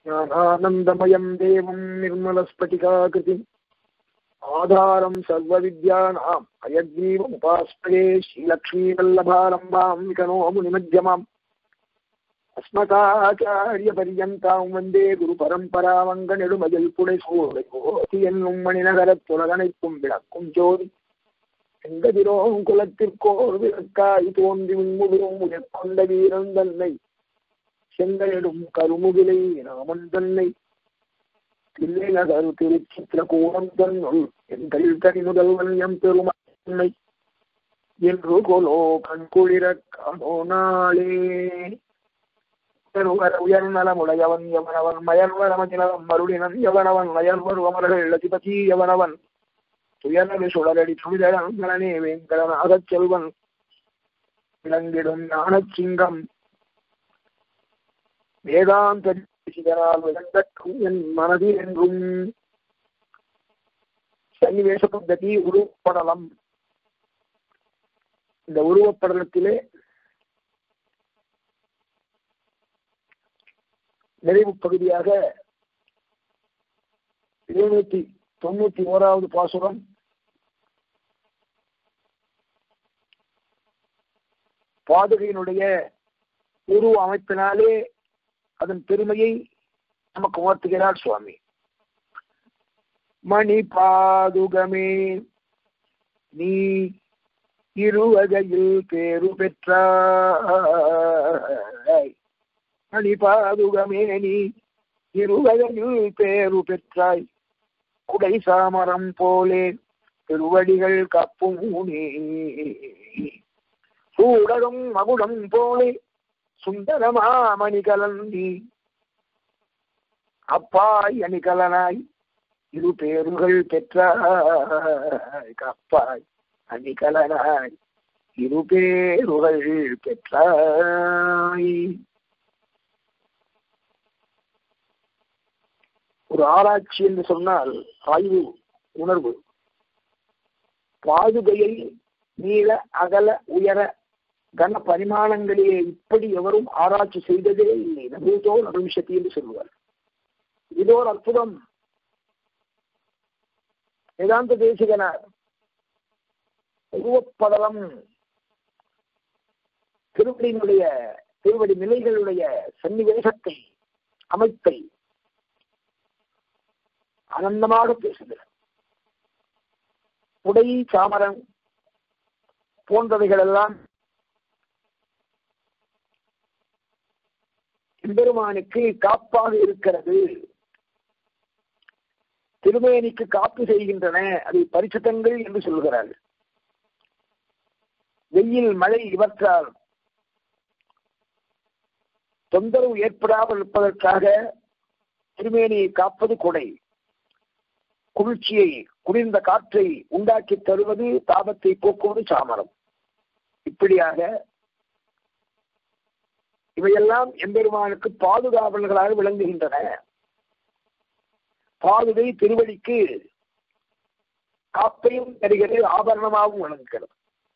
ज्ञानानन्दमयम् देवम् निर्मलस्फटिकाकृतिम् आधारम् सर्वविद्यानाम् अयग्रीवमुपास्मये श्रीलक्ष्मीवल्लभारम्भाम् विकनो मुनिमध्यमाम् अस्मकाचार्यपर्यन्ताम् वन्दे குருபரம்பராமங்கனெடுமதில் புடை சூழி என்னும் மணிநகரத் துலகனைக்கும் விளக்கும் ஜோதி எங்கதிரோம் குலத்திற்கோர் விளக்காய் தோன்றி முன்முதும் உயர்கொண்ட வீரன் தன்னை செங்கலிடும் கருமுகிலை ராமன் தன்னை தில்லை நகர் திருச்சித்திரகூடம் தன்னுள் எங்கள் தனி முதல்வன் எம் பெருமை என்று கொலோ கண்குளிர காணோ நாளே உயர்வர உயர்நலமுடையவன் எவனவன் மயர்வரமதினவன் மருளினன் எவனவன் மயர்வர் அமர்கள் அதிபதி எவனவன் துயரவி சுழலடி துணிதரே வேங்கடனாகச் செல்வன் விளங்கிடும் ஞானச் சிங்கம் வேதாந்த சிதனால் விளங்கட்டும் என் மனதில் என்றும் சன்னிவேச பద్ధதி உருவப்படலம் இந்த உருவப்படலத்திலே நிறைவு பகுதியாக எழுநூத்தி தொண்ணூத்தி ஓராவது பாசுரம் பாதுகையினுடைய உருவ அமைப்பினாலே அதன் பெருமையை நமக்கு உணர்த்துகிறார் சுவாமி மணி பாதுகமே நீ இருவகையில் பேரு பெற்றாய் மணி பாதுகமே நீ இருவகையில் பேரு பெற்றாய் குடை சாமரம் போலே திருவடிகள் கப்பும் நீ சூடரும் மகுடம் போலே சுந்தரமாமணி கலந்தி அப்பாய் அணிகலனாய் இரு பேருகள் பெற்றாய் கப்பாய் அணிகலனாய் இரு பேருகள் பெற்றாய் ஒரு ஆராய்ச்சி என்று சொன்னால் ஆய்வு உணர்வு பாதுகையை நீள அகல உயர கன பரிமாணங்களிலே இப்படி எவரும் ஆராய்ச்சி செய்ததே இல்லை நபூதோ நடுமிஷத்தி என்று சொல்லுவார் இதோ ஒரு அற்புதம் வேதாந்த தேசிகனார் உருவப்படலம் திருவடியினுடைய திருவடி நிலைகளுடைய சன்னிவேசத்தை அமைப்பை ஆனந்தமாக பேசுகிறார் உடை சாமரம் போன்றவைகள் எல்லாம் எம்பெருமானுக்கு காப்பாக இருக்கிறது திருமேனிக்கு காப்பு செய்கின்றன அதை பரிசுத்தங்கள் என்று சொல்கிறார்கள் வெயில் மழை இவற்றால் தொந்தரவு ஏற்படாமல் இருப்பதற்காக திருமேனியை காப்பது கொடை குளிர்ச்சியை குளிர்ந்த காற்றை உண்டாக்கி தருவது தாபத்தை போக்குவது சாமரம் இப்படியாக இவையெல்லாம் எம்பெருமானுக்கு பாதுகாவல்களாக விளங்குகின்றன பாதுகை திருவடிக்கு காப்பையும் தருகிறது ஆபரணமாகவும் விளங்குகிறது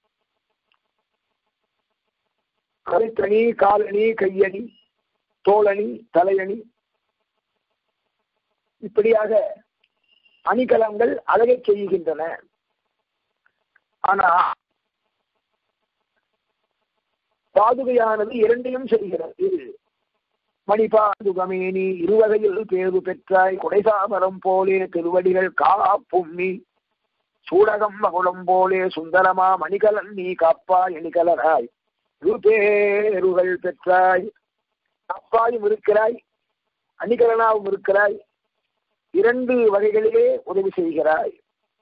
கலைத்தணி காலணி கையணி தோளணி தலையணி இப்படியாக அணிகலங்கள் அழகை செய்கின்றன ஆனா பாதுகையானது இரண்டையும் செய்கிறது மணிபாதுகமேனி இருவகையில் பேரு பெற்றாய் குடைசாமரம் போலே திருவடிகள் காப்பும் நீ சூடகம் மகுடம் போலே சுந்தரமா மணிகலன் நீ காப்பா எணிகலனாய் இருபேருகள் பெற்றாய் காப்பாயும் இருக்கிறாய் அணிகலனாவும் இருக்கிறாய் இரண்டு வகைகளிலே உதவி செய்கிறாய்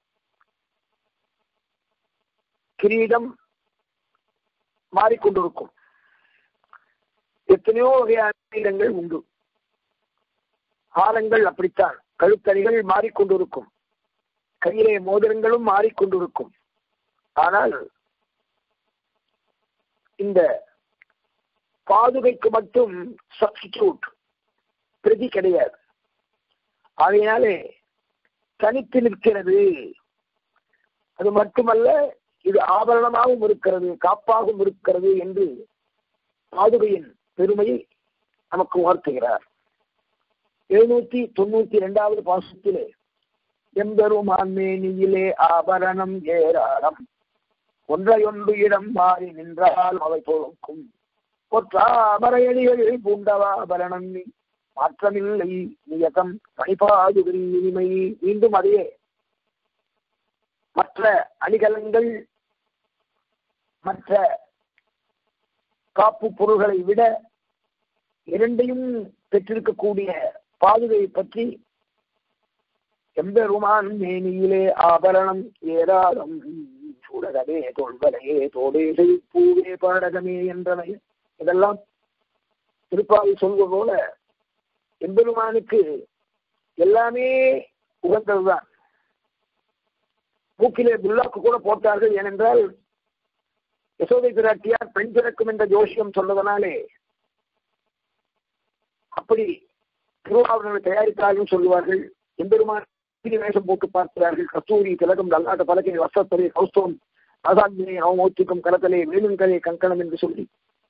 கிரீடம் மாறிக்கொண்டிருக்கும் எத்தனையோ வகையான கிரீடங்கள் உண்டு ஆரங்கள் அப்படித்தான் கழுத்தணிகள் மாறிக்கொண்டிருக்கும் கையிலே மோதிரங்களும் மாறிக்கொண்டிருக்கும் ஆனால் இந்த பாதுகைக்கு மட்டும் சப்ஸ்டிடியூட் பிரதி கிடையாது ஆகையினாலே தனித்து நிற்கிறது அது மட்டுமல்ல இது ஆபரணமாகவும் இருக்கிறது காப்பாகவும் இருக்கிறது என்று பாதுகையின் பெருமையை நமக்கு உணர்த்துகிறார் எழுநூத்தி தொண்ணூத்தி இரண்டாவது பாசத்திலே எம்பெருமான் மேனியிலே ஆபரணம் ஏராளம் ஒன்றையொன்று இடம் மாறி நின்றால் அவை பொறுக்கும் கொற்றாமரையடிகளில் பூண்டவாபரணம் நீ மாற்றமில்லை நியதம் பணிபாதுகின் இனிமை மீண்டும் அதே மற்ற அணிகலன்கள் மற்ற காப்பு பொருள்களை விட இரண்டையும் பெற்றிருக்கக்கூடிய பாதுகை பற்றி எம்பெருமான் மேனியிலே ஆபரணம் ஏராளம் சூடகமே தோல்வலையே தோடேசை பூவே பாடகமே என்றவை இதெல்லாம் திருப்பாவை சொல்வது போல எம்பெருமானுக்கு எல்லாமே உகந்ததுதான் மூக்கிலே புல்லாக்கு கூட போட்டார்கள் ஏனென்றால் யசோதை பிராட்டியார் பெண் பிறக்கும் என்ற ஜோசியம் சொன்னதனாலே அப்படி திருவாவூரை தயாரித்தார்கள் சொல்லுவார்கள் எம்பெருமான் வேஷம் போட்டு பார்க்கிறார்கள் கஸ்தூரி திலகம் லல்லாட்ட பலகை வசத்தலை கௌஸ்தவம் ஆசாந்தினை அவமௌத்திக்கும் கலத்தலை வேணுங்கலை கங்கணம் என்று சொல்லி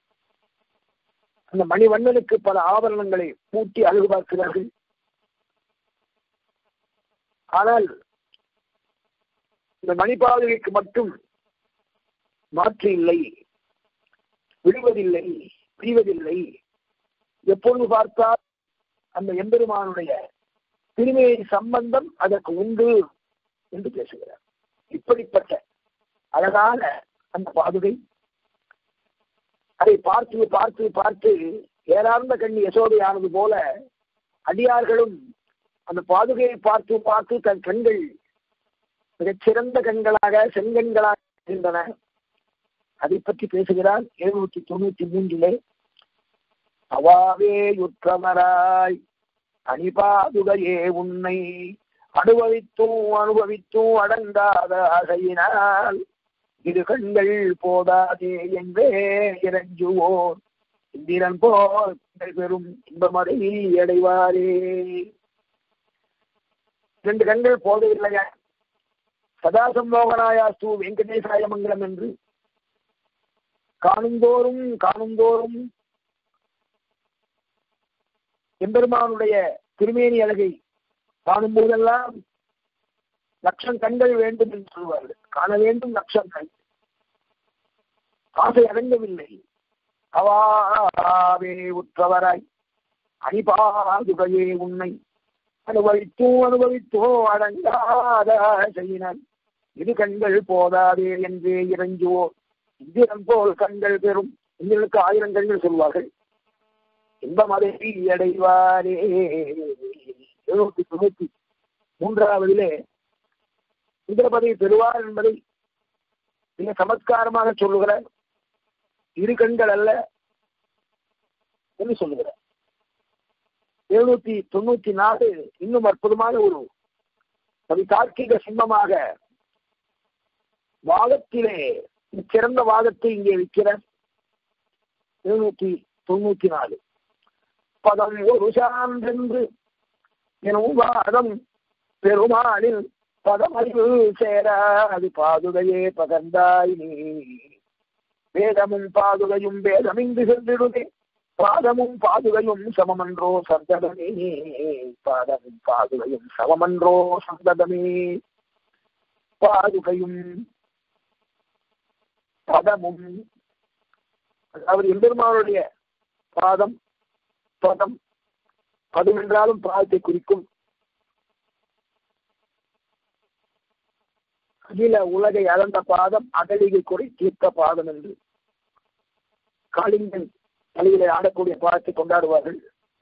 அந்த மணிவண்ணனுக்கு பல ஆபரணங்களை பூட்டி அழகு பார்க்கிறார்கள் ஆனால் இந்த மணிபாதைக்கு மட்டும் மாற்று இல்லை விடுவதில்லை பிரிவதில்லை எப்பொழுது பார்த்தால் அந்த எம்பெருமானுடைய திருமையை சம்பந்தம் அதற்கு உண்டு என்று பேசுகிறார் இப்படிப்பட்ட அழகான அந்த பாதுகை அதை பார்த்து பார்த்து பார்த்து ஏறார்ந்த கண்ணி யசோதையானது போல அடியார்களும் அந்த பாதுகையை பார்த்து பார்த்து தன் கண்கள் மிகச்சிறந்த கண்களாக செங்கண்களாக இருந்தன அதை பற்றி பேசுகிறார் எழுநூத்தி தொண்ணூத்தி மூன்றிலே அவாவே யுற்றவராய் அணிபாதுகையே உன்னை அனுபவித்தும் அனுபவித்தும் அடங்காத ஆசையினால் இரு கண்கள் போதாதே என்றே இறஞ்சுவோர் இந்திரன் போல் பெரும் இன்பமதை அடைவாரே ரெண்டு கண்கள் போதவில்லையா சதாசம்போகனாயாஸ்து வெங்கடேசாய மங்கலம் என்று காணுந்தோறும் காணுந்தோறும் எம்பெருமானுடைய திருமேனி அழகை காணும் போதெல்லாம் லட்சம் கண்கள் வேண்டும் என்று சொல்வார்கள் காண வேண்டும் லட்சம் கண் ஆசை அடங்கவில்லை அவாவே உற்றவராய் அணிபாதுகையே உன்னை அனுபவித்தோ அனுபவித்தோ அடங்காத செய்யினான் இது கண்கள் போதாதே என்றே இறங்குவோ இந்திரன் போல் கண்கள் பெறும் இந்திரனுக்கு ஆயிரம் கண்கள் சொல்வார்கள் இன்பம் அதை அடைவாரே எழுநூத்தி தொண்ணூத்தி மூன்றாவதிலே இந்திரபதி பெறுவார் என்பதை மிக சமத்காரமாக சொல்லுகிறார் இரு கண்கள் அல்ல என்று சொல்லுகிறார் எழுநூத்தி தொண்ணூத்தி நாலு இன்னும் அற்புதமான ஒரு கவி தார்க்கிக சிம்மமாக வாதத்திலே சிறந்த வாதத்தை இங்கே விற்கிறார் எழுநூத்தி தொண்ணூத்தி நாலு பதம் ஒரு சான்றென்று எனும் வாதம் பெருமானில் பதமறிவு சேராது பாதுகையே பகர்ந்தாய் நீ வேதமும் பாதுகையும் வேதமிங்கு சென்றிடுதே பாதமும் பாதுகையும் சமமன்றோ சந்ததமே பாதமும் பாதுகையும் சமமன்றோ சந்ததமே பாதுகையும் பதமும் அதாவது எம்பெருமானுடைய பாதம் பதம் பதம் என்றாலும் பாதத்தை குறிக்கும் அகில உலகை அளந்த பாதம் அகலிகை குறை தீர்த்த பாதம் என்று காளிங்கன் தலையிலே ஆடக்கூடிய பாதத்தை கொண்டாடுவார்கள்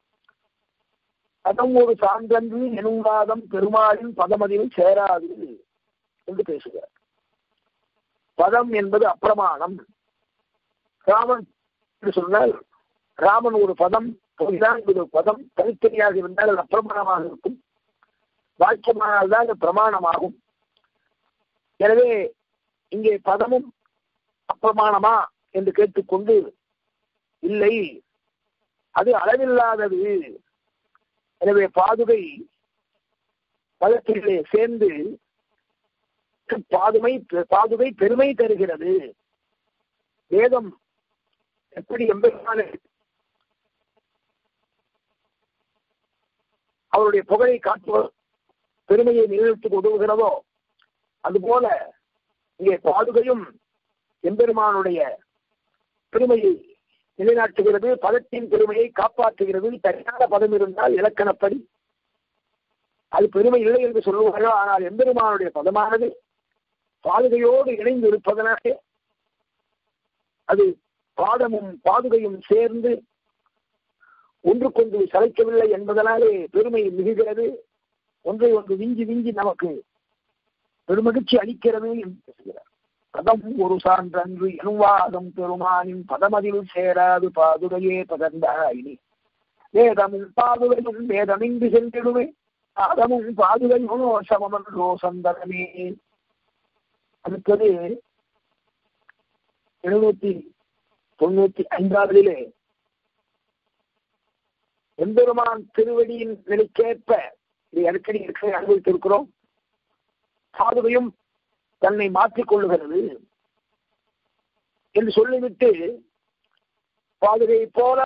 பதம் ஒரு சான்றன்று எனும் வாதம் பெருமாளின் பதமதியில் சேராது என்று பேசுகிறார் பதம் என்பது அப்பிரமாணம் ராமன் என்று சொன்னால் ராமன் ஒரு பதம் பொய்தான் ஒரு பதம் தனித்தனியாக இருந்தால் அது அப்பிரமாணமாக இருக்கும் வாக்கியமானால் தான் அது பிரமாணமாகும் எனவே இங்கே பதமும் அப்பிரமாணமா என்று கேட்டுக்கொண்டு இல்லை அது அளவில்லாதது எனவே பாதுகை பதத்திலே சேர்ந்து பாதுமை பாதுகை பெருமை தருகிறது வேதம் எப்படி எம்பெருமான அவருடைய புகழை காட்டுவது பெருமையை நிலைநிறுத்துக்கு உதவுகிறதோ அதுபோல இங்கே பாதுகையும் எம்பெருமானுடைய பெருமையை நிலைநாட்டுகிறது பதத்தின் பெருமையை காப்பாற்றுகிறது தனியான பதம் இருந்தால் இலக்கணப்படி அது பெருமை இல்லை என்று சொல்லுவார்கள் ஆனால் எம்பெருமானுடைய பதமானது பாதுகையோடு இணைந்து இருப்பதனாலே அது பாதமும் பாதுகையும் சேர்ந்து ஒன்றுக்கொன்று சளைக்கவில்லை என்பதனாலே பெருமை மிகுகிறது ஒன்றை ஒன்று விஞ்சி விஞ்சி நமக்கு பெருமகிழ்ச்சி அளிக்கிறது என்று பேசுகிறார் பதம் ஒரு சான்றன்று எனுவாதம் பெருமானின் பதமதில் சேராது பாதுகையே பதந்தாயினி வேதமும் பாதுகையும் வேதமின்றி சென்றிடுமே பாதமும் பாதுகையும் சமமன்றோ சந்தனமே அடுத்தது எழுநூத்தி தொண்ணூத்தி ஐந்தாவதிலே எம்பெருமான் திருவடியின் நிலைக்கேற்ப இதை அடிக்கடி அனுபவித்திருக்கிறோம் பாதுகையும் தன்னை மாற்றிக் கொள்ளுகிறது என்று சொல்லிவிட்டு பாதுகை போல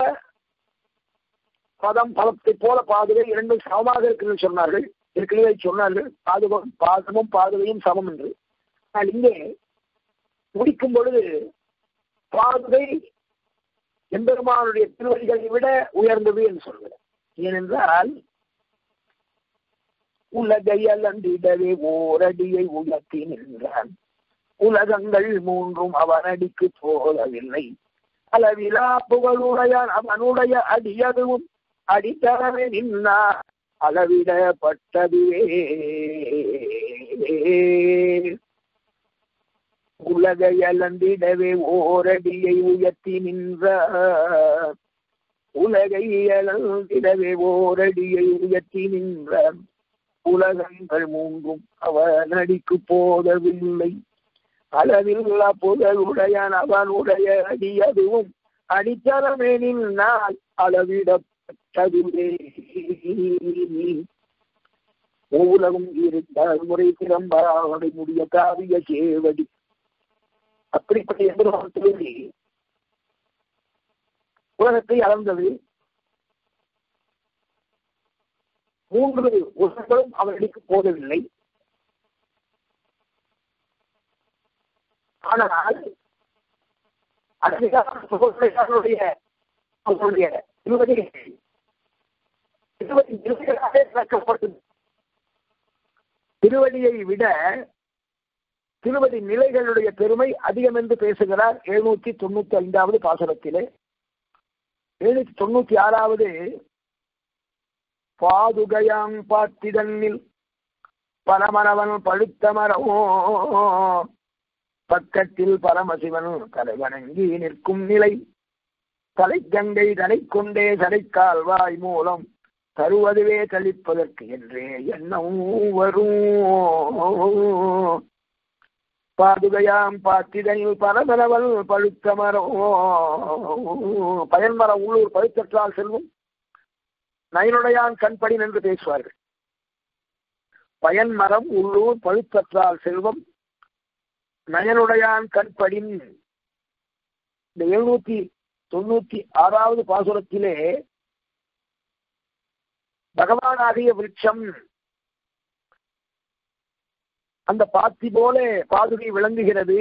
பதம் பதத்தை போல பாதுகை இரண்டும் சமமாக இருக்கிறது சொன்னார்கள் ஏற்கனவே சொன்னார்கள் பாதுகம் பாதமும் பாதுகையும் சமம் என்று ஆனால் இங்கே முடிக்கும் பொழுது பாதுகை எம்பெருமானுடைய திருவடிகளை விட உயர்ந்தது என்று சொல்கிறார் ஏனென்றால் உலகையலந்திடவே ஓரடியை உயர்த்தி நின்றான் உலகங்கள் மூன்றும் அவனடிக்கு போதவில்லை அளவிலா புகழுடையான் அவனுடைய அடியதுவும் அடித்தரவே நின்னா அளவிடப்பட்டதுவே உலகையலந்திடவே ஓரடியை உயர்த்தி நின்ற உலகை அலந்திடவே ஓரடியை உயர்த்தி நின்ற உலகங்கள் மூன்றும் அவனடிக்கு போதவில்லை அளவில்லா புகழுடையான் அவனுடைய அடி அதுவும் அடித்தளமேனில் நாள் அளவிடப்பட்டதுவே உலகம் இருந்தால் முறை திறம்பாவடை முடிய காவிய சேவடி அப்படிப்பட்ட எதிர்வான் திருவி உலகத்தை அளந்தது மூன்று உலகங்களும் அவர்களுக்கு போதவில்லை ஆனால் அதனுடைய அவர்களுடைய இருபதி இருபதி இருபதாக விளக்கப்பட்டது திருவடியை விட திருவடி நிலைகளுடைய பெருமை அதிகம் என்று பேசுகிறார் எழுநூத்தி தொண்ணூத்தி ஐந்தாவது பாசுரத்திலே எழுநூத்தி தொண்ணூத்தி ஆறாவது பாதுகையாம் பாத்திதன்னில் பரமரவன் பழுத்த மரமோ பக்கத்தில் பரமசிவன் தலைவணங்கி நிற்கும் நிலை தலைக்கங்கை தலை கொண்டே சடைக்கால்வாய் மூலம் தருவதுவே தளிப்பதற்கு என்றே எண்ணம் வரும் பாதுகையாம் பாத்திதனில் பரமரவன் பழுத்த மரம் பயன்மரம் உள்ளூர் பழுத்தற்றால் செல்வம் நயனுடையான் கண்படி என்று பேசுவார்கள் பயன் மரம் உள்ளூர் பழுத்தற்றால் செல்வம் நயனுடையான் கண்படின் இந்த எழுநூத்தி தொண்ணூத்தி ஆறாவது பாசுரத்திலே பகவானாகிய விருட்சம் அந்த பாத்தி போல பாதுகை விளங்குகிறது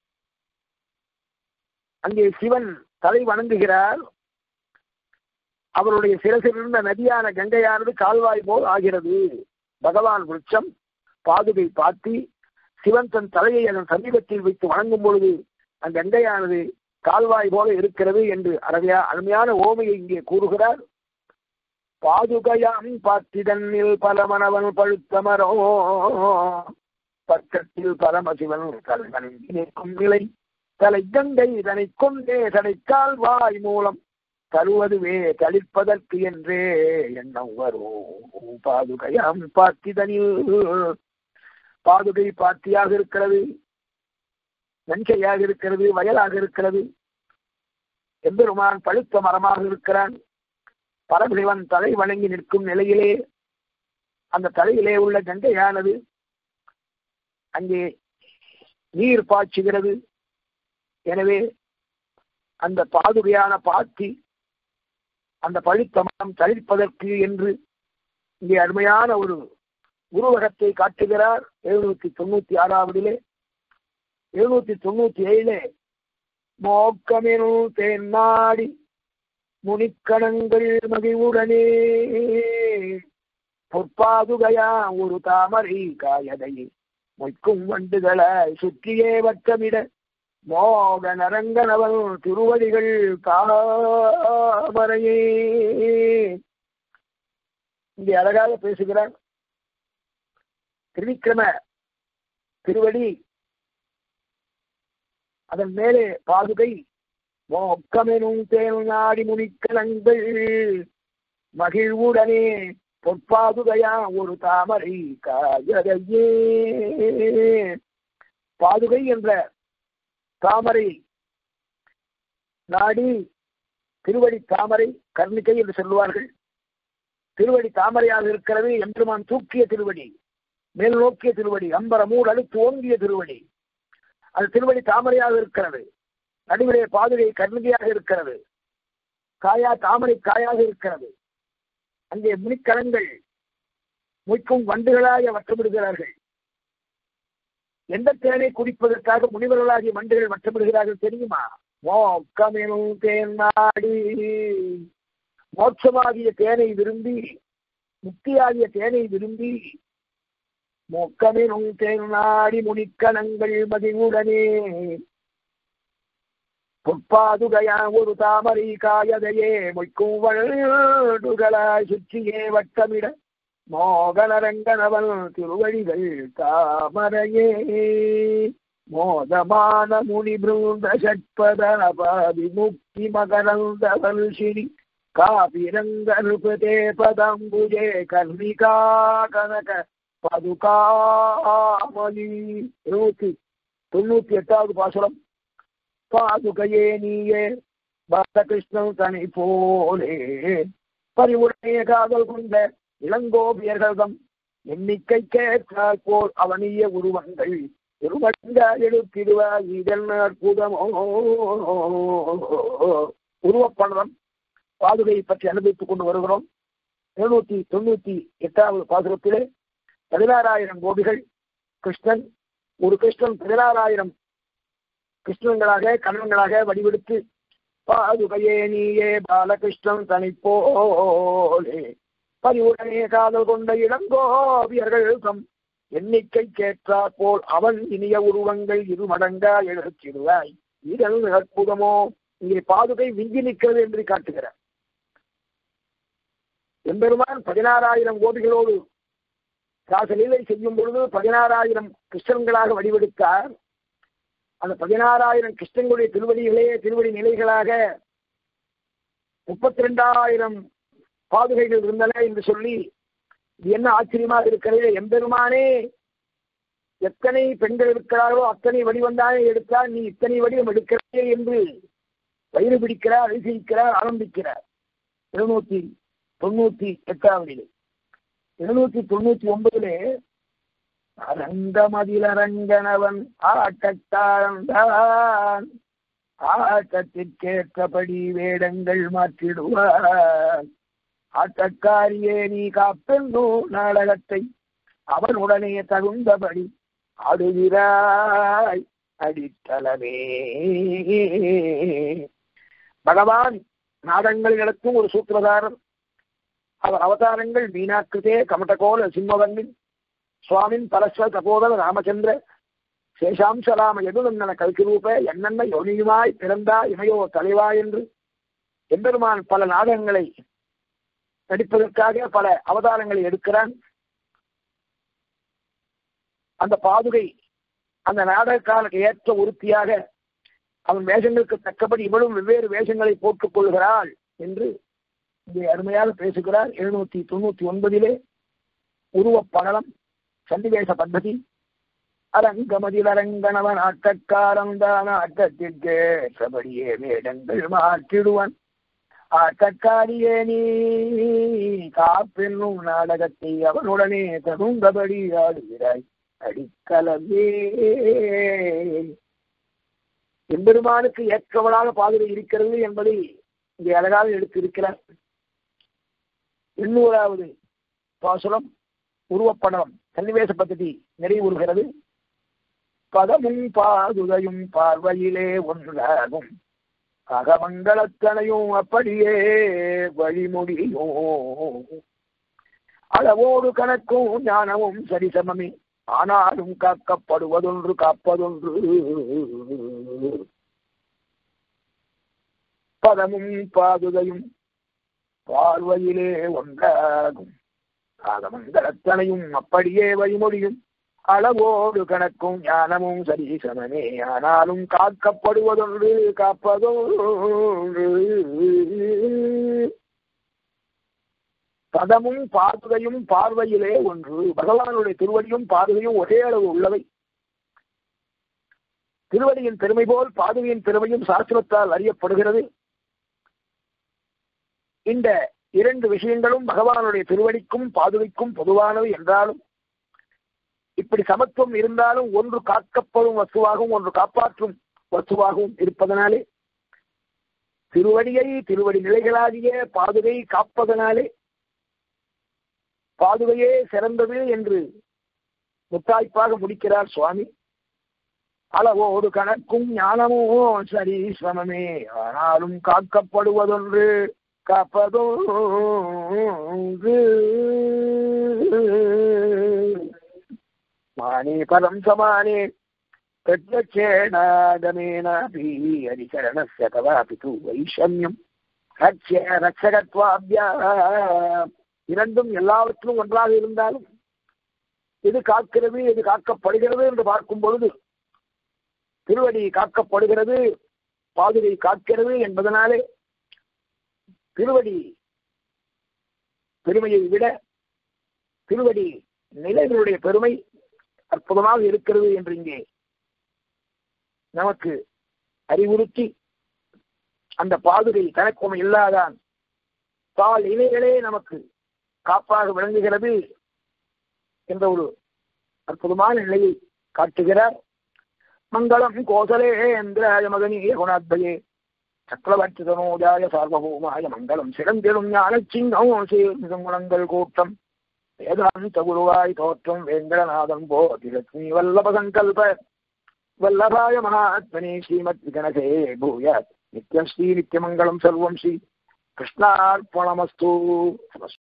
அங்கே சிவன் தலை வணங்குகிறார் அவருடைய சிரசிலிருந்த நதியான கங்கையானது கால்வாய் போல் ஆகிறது பகவான் விருட்சம் பாதுகை பாத்தி சிவன் தன் தலையை அதன் சமீபத்தில் வைத்து வணங்கும் பொழுது அந்த கங்கையானது கால்வாய் போல இருக்கிறது என்று அருமையா அருமையான ஓமையை இங்கே கூறுகிறார் பாதுகையாம் பாத்திதன்னில் பலமனவன் பழுத்த மரோ பக்கத்தில் பரமசிவன் தலைவணங்கி நிற்கும் நிலை தலை கங்கை இதனை கொண்டே தடைக்கால் வாய் மூலம் தருவதுவே தளிர்ப்பதற்கு என்றே எண்ணம் வரும் பாதுகையாம் பாத்திதனில் பாதுகை பாத்தியாக இருக்கிறது நஞ்சையாக இருக்கிறது வயலாக இருக்கிறது எம்பெருமான் பழுத்த மரமாக இருக்கிறான் பரமசிவன் தலை வணங்கி நிற்கும் நிலையிலே அந்த தலையிலே உள்ள கங்கையானது அங்கே நீர் பாய்ச்சுகிறது எனவே அந்த பாதுகையான பாத்தி அந்த பழுத்த மரம் தளிர்ப்பதற்கு என்று இங்கே அருமையான ஒரு உருவகத்தை காட்டுகிறார் எழுநூத்தி தொண்ணூத்தி ஆறாவதிலே எழுநூத்தி தொண்ணூத்தி ஏழிலே மோக்கமெனும் தேன்னாடி முனிக்கணங்கள் மகிழ்வுடனே பொற்பாதுகையா ஒரு தாமரை காயதை மொய்க்கும் வண்டுகளை சுற்றியே வட்டமிட மோக நரங்கனவன் திருவடிகள் தாமரையே இங்கே அழகாக பேசுகிறார் திருவிக்கிரம திருவடி அதன் மேலே பாதுகை மோக்கமெனும் தேனாடி முனிக்கலங்கள் மகிழ்வுடனே பொற்பாதுகையா ஒரு தாமரை காயதையே பாதுகை என்ற தாமரை நாடி திருவடி தாமரை கர்ணிகை என்று சொல்லுவார்கள் திருவடி தாமரையாக இருக்கிறது எம்பெருமான் தூக்கிய திருவடி மேல் நோக்கிய திருவடி அம்பர மூடு அடுத்து ஓங்கிய திருவடி அது திருவடி தாமரையாக இருக்கிறது நடுவிலே பாதுகை கர்ணிகையாக இருக்கிறது காயா தாமரை காயாக இருக்கிறது அங்கே முனிக்கலங்கள் முய்க்கும் வண்டுகளாக வட்டமிடுகிறார்கள் எந்த தேனை குடிப்பதற்காக முனிவர்களாகிய வண்டுகள் வட்டமிடுகிறார்கள் தெரியுமா மோக்கமெனும் தேன் நாடி மோட்சமாகிய தேனை விரும்பி முக்தியாகிய தேனை விரும்பி மொக்கமெனும் தேன் நாடி முனிக்கணங்கள் மதிவுடனே பொற்பாதுகையா ஒரு தாமரை காயதையே மொய்க்கும் வழுடுகளாய் சுற்றியே வட்டமிட மோகனரங்கனவன் திருவடிகள் தாமரையே மோதமான முனி பிருந்த ஷட்பதாபாதி முக்தி மகரந்த வல்ஷினி காபிரங்கருபதே பதம்புஜே கர்ணிகா கனக பதுகாமலி இருநூத்தி தொண்ணூத்தி எட்டாவது பாசுரம் பாதுகையே நீயே பாலகிருஷ்ணன் தனி போலே பரிவுடைய காதல் கொண்ட இளங்கோபியர்களிடம் எண்ணிக்கை கேட்டால் போல் அவனிய உருவங்கள் திருவங்க எழுத்திடுவார் இதன் அற்புதமோ உருவப்படம் பாதுகையை பற்றி அனுபவித்துக் கொண்டு வருகிறோம் எழுநூத்தி தொண்ணூத்தி எட்டாவது பாசுரத்திலே பதினாறாயிரம் கோபிகள் கிருஷ்ணன் ஒரு கிருஷ்ணன் பதினாறாயிரம் கிருஷ்ணங்களாக கண்ணங்களாக வடிவெடுத்து பாதுகையே நீயே பாலகிருஷ்ணன் தனிப்போலே பரிவுடனே காதல் கொண்ட இளங்கோவியர்கள் தம் எண்ணிக்கை கேட்டாற் போல் அவன் இனிய உருவங்கள் இரு மடங்கா எழுச்சிடுவாய் இதன் அற்புதமோ இங்கே பாதுகை விஞ்சி நிற்கிறது என்று காட்டுகிறார் எம்பெருமான் பதினாறாயிரம் கோடிகளோடு ராசலீலை செய்யும் பொழுது பதினாறாயிரம் கிருஷ்ணன்களாக வடிவெடுத்தார் அந்த பதினாறாயிரம் கிருஷ்ணங்களுடைய திருவடிகளே திருவடி நிலைகளாக முப்பத்தி ரெண்டாயிரம் பாதுகைகள் இருந்தன என்று சொல்லி இது என்ன ஆச்சரியமாக இருக்கிறது எம்பெருமானே எத்தனை பெண்கள் இருக்கிறார்களோ அத்தனை வடிவந்தானே எடுத்தால் நீ இத்தனை வடிவம் எடுக்கிறே என்று வயிறு பிடிக்கிறார் அதிசயிக்கிறார் ஆரம்பிக்கிறார் இருநூத்தி தொண்ணூத்தி எட்டாவதிலே இருநூத்தி தொண்ணூத்தி ஒன்பதிலே அரங்கமதிலரங்கனவன் ஆட்டத்தாரந்தான் ஆட்டத்திற்கேற்றபடி வேடங்கள் மாற்றிடுவான் ஆட்டக்காரியே நீ காப்பெந்தோ நாடகத்தை அவனுடனே தகுந்தபடி ஆடுகிறாய் அடித்தளமே பகவான் நாடகங்கள் நடத்தும் ஒரு சூத்திரதாரர் அவர் அவதாரங்கள் மீனாக்கிருதே கமட்டகோல சிம்மவன்னின் சுவாமின் பரஸ்வ தபோதர ராமச்சந்திர சேஷாம்சராம எதுநந்தன கல்கிரூப என்னென்ன யோனியுமாய் பிறந்தா இமையோ தலைவா என்று எம்பெருமான் பல நாடகங்களை நடிப்பதற்காக பல அவதாரங்களை எடுக்கிறான் அந்த பாதுகை அந்த நாடக காலுக்கு ஏற்ற உறுப்பியாக அவன் வேஷங்களுக்கு தக்கபடி இவளும் வெவ்வேறு வேஷங்களை போட்டுக் கொள்கிறாள் என்று இங்கே அருமையாக பேசுகிறார் எழுநூத்தி தொண்ணூத்தி ஒன்பதிலே உருவப்படலம் சன்னிவேச பద్ధதி அரங்கமதில் அரங்கனவன் ஆட்டக்காரந்தான் ஆட்டத்திற்கேற்றபடியே வேடங்கள் மாற்றிடுவான் ஆட்டக்காரியே நீ காப்பென்னும் நாடகத்தை அவனுடனே தகுந்தபடி ஆடுகிறாய் அடிக்கலமே எம்பெருமானுக்கு ஏற்றவளாக பாதுகை இருக்கிறது என்பதை இங்கே அழகாக எடுத்திருக்கிறார் எண்ணூறாவது பாசுரம் உருவப்படம் சன்னிவேச பദ്ധதி நிறைவுறுகிறது பதமும் பாதுகையும் பார்வையிலே ஒன்றாகும் அகமங்களத்தனையும் அப்படியே வழிமொழியும் அளவோடு கணக்கும் ஞானமும் சரிசமமே ஆனாலும் காக்கப்படுவதொன்று காப்பதொன்று பதமும் பாதுகையும் பார்வையிலே ஒன்றாகும் ஆகமங்களத்தனையும் அப்படியே வழிமொழியும் அளவோடு கணக்கும் ஞானமும் சரிசமமே ஆனாலும் காக்கப்படுவதொன்று காப்பதொன்று பதமும் பாதுகையும் பார்வையிலே ஒன்று பகவானுடைய திருவடியும் பாதுகையும் ஒரே அளவு உள்ளவை திருவடியின் பெருமை போல் பாதுகையின் பெருமையும் சாஸ்திரத்தால் அறியப்படுகிறது இந்த இரண்டு விஷயங்களும் பகவானுடைய திருவடிக்கும் பாதுகைக்கும் பொதுவானவை என்றாலும் இப்படி சமத்துவம் இருந்தாலும் ஒன்று காக்கப்படும் வசுவாகவும் ஒன்று காப்பாற்றும் வசுவாகவும் இருப்பதனாலே திருவடியை திருவடி நிலைகளாகிய பாதுகை காப்பதனாலே பாதுகையே சிறந்தது என்று முத்தாய்ப்பாக முடிக்கிறார் சுவாமி அளவோடு கணக்கும் ஞானமோ சரி சமமே ஆனாலும் காக்கப்படுவதொன்று காப்பதொன்று மானே பரம் சமானே பிரத்யக்ஷேனாகமேனாபி ஹரிசரணஸ்ய கவாபி தூ வைஷமியம் ரட்சிய ரட்சகத்வாபியா இரண்டும் எல்லாவற்றிலும் ஒன்றாக இருந்தாலும் எது காக்கிறது எது காக்கப்படுகிறது என்று பார்க்கும் பொழுது திருவடி காக்கப்படுகிறது பாதுகை காக்கிறது என்பதனாலே திருவடி பெருமையை விட திருவடி நிலைகளுடைய பெருமை அற்புதமாக இருக்கிறது என்று இங்கே நமக்கு அறிவுறுத்தி அந்த பாதுகை தனக்குமை இல்லாதான் பால் இலைகளே நமக்கு காப்பாக விளங்குகிறது என்ற ஒரு அற்புதமான நிலையை காட்டுகிறார் மங்களம் கோசலேந்திராய மகனீய குணாத்பயே சக்கரவர்த்தி தனோஜாய சார்வபௌமாய மங்களம் சிறந்திடும் ஞான சிங்கம் சேர்ந்த குணங்கள் கூட்டம் வேதாந்த குருவாய் தோற்றம் வேங்கடநாதன் போதி லட்சுமி வல்லப சங்கல்ப வல்லபாய மகாத்மனே ஸ்ரீமத் விகணசே பூயாத் நித்யம் ஸ்ரீ நித்யமங்கலம் சர்வம் ஸ்ரீ கிருஷ்ணார்ப்பணமஸ்து